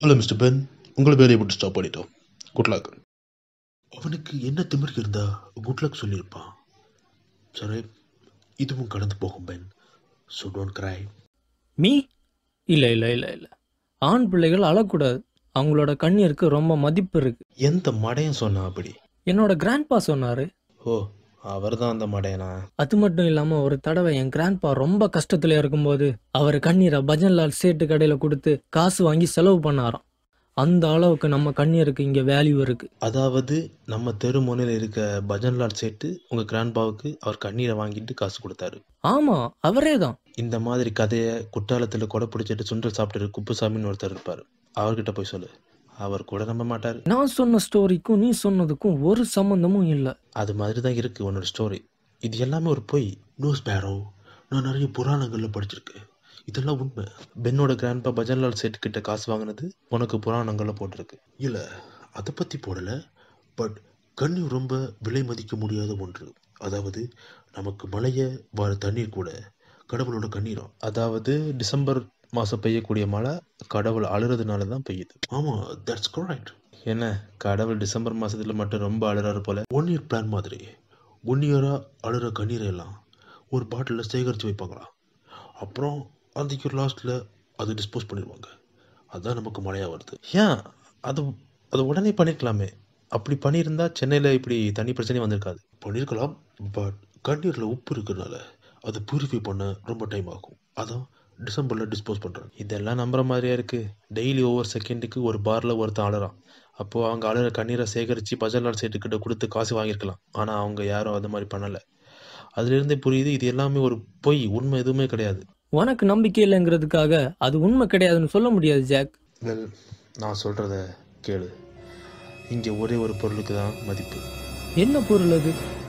hello mister pen உங்களை வேலையை விட்டு ஸ்டாப் பண்ணிட்டோம் குட் லக் அவனுக்கு என்ன திமிருக்கு இருந்தா குட் லக் சொல்லியிருப்பான் சரி இதுவும் கடந்து போகும் பென் ஸோ டோன்ட் கிரை மீ இல்லை இல்லை இல்லை இல்லை ஆண் பிள்ளைகள் அழக்கூடாது அவங்களோட கண்ணீருக்கு ரொம்ப மதிப்பு இருக்கு எந்த மடையன் சொன்னா அப்படி என்னோட கிராண்ட்பா சொன்னாரு ஓ அவர் தான் அந்த மடையனா அது மட்டும் இல்லாம ஒரு தடவை என் கிராண்ட்பா ரொம்ப கஷ்டத்துல இருக்கும்போது அவர் கண்ணீரை பஜன்லால் சேட்டு கடையில கொடுத்து காசு வாங்கி செலவு பண்ணாராம் அந்த அளவுக்கு நம்ம கண்ணீருக்கு இங்க வேல்யூ இருக்கு அதாவது நம்ம தெரு முனையில் இருக்க பஜன்லால் சேட்டு உங்கள் கிராண்ட்பாவுக்கு அவர் கண்ணீரை வாங்கிட்டு காசு கொடுத்தாரு ஆமா அவரே தான் இந்த மாதிரி கதையை குற்றாலத்தில் கொடை பிடிச்சிட்டு சுண்டல் சாப்பிட்டு குப்புசாமின்னு ஒருத்தர் இருப்பார் அவர்கிட்ட போய் சொல்லு அவர் கூட நம்ப மாட்டார் நான் சொன்ன ஸ்டோரிக்கும் நீ சொன்னதுக்கும் ஒரு சம்பந்தமும் இல்லை அது மாதிரி தான் இருக்குது உன்னோட ஸ்டோரி இது எல்லாமே ஒரு பொய் நோ ஸ்பேரோ நான் நிறைய புராணங்களில் படிச்சிருக்கேன் இதெல்லாம் உண்மை பென்னோட கிராண்ட்பா பஜன்லால் சேட்டு கிட்ட காசு வாங்கினது உனக்கு புராணங்களில் போட்டிருக்கு இல்லை அதை பற்றி போடலை பட் கண்ணீர் ரொம்ப விலை மதிக்க முடியாத ஒன்று அதாவது நமக்கு மழைய வர தண்ணீர் கூட கடவுளோட கண்ணீரம் அதாவது டிசம்பர் மாதம் பெய்யக்கூடிய மழை கடவுள் அழுறதுனால தான் பெய்யுது ஆமாம் தட்ஸ் கரெக்ட் என்ன கடவுள் டிசம்பர் மாதத்தில் மட்டும் ரொம்ப அழுறாரு போல ஒன் இயர் பிளான் மாதிரி ஒன் இயராக அழுற கண்ணீரை எல்லாம் ஒரு பாட்டிலில் சேகரித்து வைப்பாங்களா அப்புறம் அந்த இயர் லாஸ்ட்டில் அது டிஸ்போஸ் பண்ணிடுவாங்க அதுதான் நமக்கு மழையாக வருது ஏன் அது அது உடனே பண்ணியிருக்கலாமே அப்படி பண்ணியிருந்தா சென்னையில் இப்படி தண்ணி பிரச்சனை வந்திருக்காது பண்ணியிருக்கலாம் பட் கண்ணீரில் உப்பு இருக்கிறதுனால அதை பியூரிஃபை பண்ண ரொம்ப டைம் ஆகும் அதான் டிசம்பரில் டிஸ்போஸ் பண்ணுறாங்க இதெல்லாம் நம்புற மாதிரியா இருக்குது டெய்லி ஒவ்வொரு செகண்டுக்கு ஒரு பாரில் ஒருத்தன் அழறான் அப்போது அவங்க அழுற கண்ணீரை சேகரித்து பஜார்லால் சேட்டுக்கிட்ட கொடுத்து காசு வாங்கியிருக்கலாம் ஆனால் அவங்க யாரும் அது மாதிரி பண்ணலை அதுலேருந்தே புரியுது இது எல்லாமே ஒரு பொய் உண்மை எதுவுமே கிடையாது உனக்கு நம்பிக்கை இல்லைங்கிறதுக்காக அது உண்மை கிடையாதுன்னு சொல்ல முடியாது ஜாக் வெல் நான் சொல்கிறத கேளு இங்கே ஒரே ஒரு பொருளுக்கு தான் மதிப்பு என்ன பொருள் அது